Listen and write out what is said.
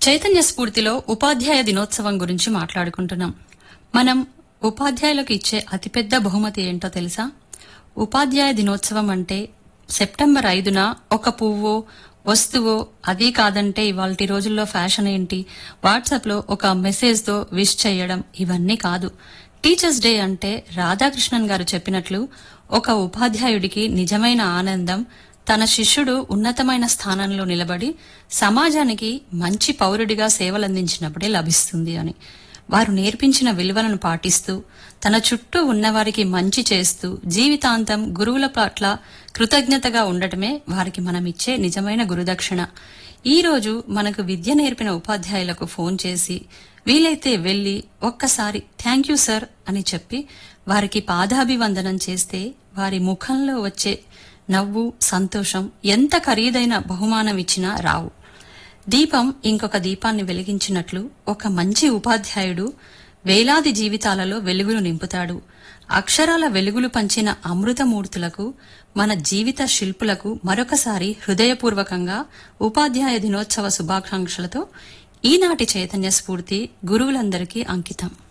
చైతన్య స్ఫూర్తిలో ఉపాధ్యాయ దినోత్సవం గురించి మాట్లాడుకుంటున్నాం మనం ఉపాధ్యాయులకు ఇచ్చే అతిపెద్ద బహుమతి ఏంటో తెలుసా ఉపాధ్యాయ దినోత్సవం అంటే సెప్టెంబర్ ఐదున ఒక పువ్వో వస్తువో అది కాదంటే ఇవాళ రోజుల్లో ఫ్యాషన్ ఏంటి వాట్సాప్ లో ఒక మెసేజ్ తో విష్ చేయడం ఇవన్నీ కాదు టీచర్స్ డే అంటే రాధాకృష్ణన్ గారు చెప్పినట్లు ఒక ఉపాధ్యాయుడికి నిజమైన ఆనందం తన శిష్యుడు ఉన్నతమైన స్థానంలో నిలబడి సమాజానికి మంచి పౌరుడిగా సేవలందించినప్పుడే లభిస్తుంది అని వారు నేర్పించిన విలువలను పాటిస్తూ తన చుట్టూ ఉన్నవారికి మంచి చేస్తూ జీవితాంతం గురువుల పట్ల కృతజ్ఞతగా ఉండటమే వారికి మనం ఇచ్చే నిజమైన గురుదక్షిణ ఈ రోజు మనకు విద్య నేర్పిన ఉపాధ్యాయులకు ఫోన్ చేసి వీలైతే వెళ్లి ఒక్కసారి థ్యాంక్ యూ సార్ అని చెప్పి వారికి పాదాభివందనం చేస్తే వారి ముఖంలో వచ్చే నవ్వు సంతోషం ఎంత ఖరీదైన బహుమానం ఇచ్చినా రావు దీపం ఇంకొక దీపాన్ని వెలిగించినట్లు ఒక మంచి ఉపాధ్యాయుడు వేలాది జీవితాలలో వెలుగులు నింపుతాడు అక్షరాల వెలుగులు పంచిన అమృతమూర్తులకు మన జీవిత శిల్పులకు మరొకసారి హృదయపూర్వకంగా ఉపాధ్యాయ దినోత్సవ శుభాకాంక్షలతో ఈనాటి చైతన్య స్ఫూర్తి గురువులందరికీ అంకితం